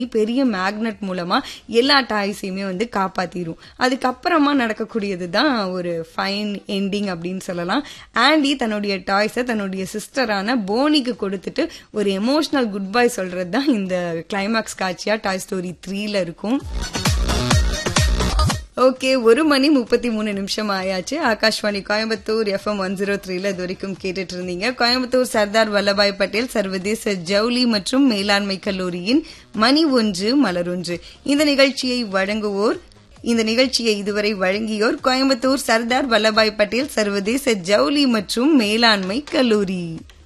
பெரிய மேக்னெட் மூலமா எல்லா டாய்ஸையுமே வந்து காப்பாத்திரும் அதுக்கப்புறமா நடக்கக்கூடியது தான் ஒரு ஃபைன் எண்டிங் அப்படின்னு சொல்லலாம் ஆண்டி தன்னுடைய டாய்ஸை தன்னுடைய சிஸ்டரான போனிக்கு கொடுத்துட்டு ஒரு எமோஷனல் குட் பை சொல்றது தான் இந்த கிளைமேக்ஸ் காட்சியா டாய் ஸ்டோரி த்ரீல இருக்கும் ஓகே ஒரு மணி முப்பத்தி மூணு நிமிஷம் ஆயாச்சு Akashvani Coimbatore FM one zero த்ரீல இது வரைக்கும் கேட்டுட்டு இருந்தீங்க கோயம்புத்தூர் சர்தார் வல்லபாய் பட்டேல் சர்வதேச ஜவுளி மற்றும் மேலாண்மை கல்லூரியின் மணி ஒன்று மலரொன்று இந்த நிகழ்ச்சியை வழங்குவோர் இந்த நிகழ்ச்சியை இதுவரை வழங்கியோர் கோயம்புத்தூர் சர்தார் வல்லபாய் பட்டேல் சர்வதேச ஜவுளி மற்றும் மேலாண்மை கல்லூரி